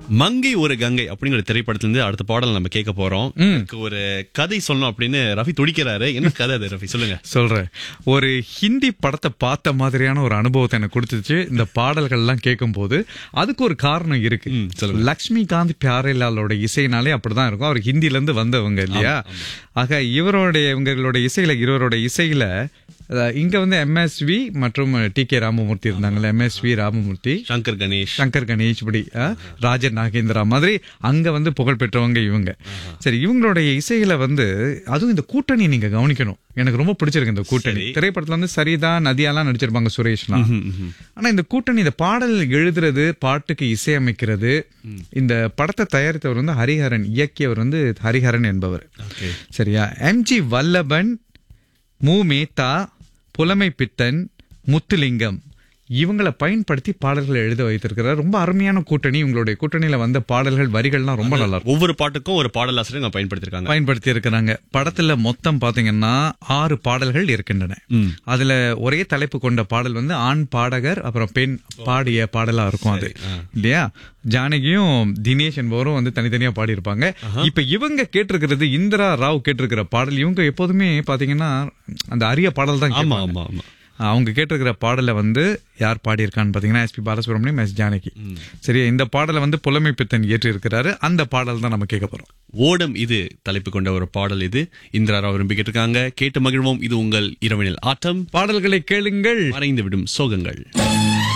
மங்கை ஒரு கங்கை அப்படிங்கிற திரைப்படத்திலிருந்து அடுத்த பாடல் நம்ம கேட்க போறோம் எனக்கு ஒரு கதை சொல்லணும் அப்படின்னு ரஃபி துடிக்கிறாரு என்ன கதை அது ரஃபி சொல்லுங்க சொல்றேன் ஒரு ஹிந்தி படத்தை பார்த்த மாதிரியான ஒரு அனுபவத்தை எனக்கு கொடுத்துச்சு இந்த பாடல்கள்லாம் கேட்கும்போது அதுக்கு ஒரு காரணம் இருக்கு ம், சொல்லுங்க. லக்ஷ்மிகாந்த் பியாரேலாலோட இசைனாலே அப்படிதான் இருக்கும் அவர் ஹிந்தில இருந்து வந்தவங்க இல்லையா ஆக இவருடைய இவங்களோட இசையில இவரோட இசையில அஹ், இங்க வந்து எம்எஸ்வி மற்றும் டி கே ராமமூர்த்தி இருந்தாங்கல்ல எம்எஸ்வி ராமமூர்த்தி சங்கர் கணேஷ் சங்கர் கணேஷ் இப்படி அஹ், ராஜன் நாகேந்திரா மாதிரி அங்க வந்து புகழ் பெற்றவங்க இவங்க சரி இவங்களுடைய இசையில வந்து அதுவும் இந்த கூட்டணி நீங்க கவனிக்கணும் எனக்கு ரொம்ப பிடிச்சிருக்கு இந்த கூட்டணி திரைப்படத்துல வந்து சரிதா நதியாலாம் நடிச்சிருப்பாங்க சுரேஷ்லாம் ஆனா இந்த கூட்டணி இந்த பாடல் எழுதுறது பாட்டுக்கு இசையமைக்கிறது இந்த படத்தை தயாரித்தவர் வந்து ஹரிஹரன் இயக்கியவர் வந்து ஹரிஹரன் என்பவர் Okay. சரியா எம்ஜி வல்லபன் மு மேத்தா புலமை பித்தன் முத்துலிங்கம் இவங்களை பயன்படுத்தி பாடல்களை எழுத வைத்திருக்கிறார் ரொம்ப அருமையான கூட்டணி இவங்களுடைய கூட்டணியில வந்த பாடல்கள் வரிகள்லாம் ரொம்ப நல்லா இருக்கும் ஒவ்வொரு பாட்டுக்கும் ஒரு பாடலாசிரியர் நான் பயன்படுத்திருக்காங்க பயன்படுத்தி இருக்கிறாங்க படத்துல மொத்தம் பாத்தீங்கன்னா ஆறு பாடல்கள் இருக்கின்றன ம். அதுல ஒரே தலைப்பு கொண்ட பாடல் வந்து ஆண் பாடகர் அப்புறம் பெண் பாடிய பாடலா இருக்கும் அது இல்லையா ஜானகியும் தினேஷ் என்பவரும் வந்து தனித்தனியா பாடியிருப்பாங்க இப்ப இவங்க கேட்டிருக்கிறது இந்திரா ராவ் கேட்டிருக்கிற பாடல் இவங்க எப்போதுமே பாத்தீங்கன்னா அந்த அரிய பாடல் தான் ஆமா கேட்பாங்க. ஆமா ஆமா அவங்க கேட்டிருக்கிற பாடலை வந்து யார் பாடியிருக்கான்னு பாத்தீங்கன்னா எஸ்பி பாலசுப்ரமணியம் எஸ் ஜானகி சரியா இந்த பாடலை வந்து புலமை பித்தன் ஏற்றி இருக்கிறாரு அந்த பாடல் தான் நம்ம கேட்க போறோம் ஓடம் இது தலைப்பு கொண்ட ஒரு பாடல் இது இந்திரா ராவ் விரும்பி கேட்டிருக்காங்க கேட்டு மகிழ்வோம் இது உங்கள் இரவினில் ஆட்டம் பாடல்களை கேளுங்கள் மறைந்து விடும் சோகங்கள்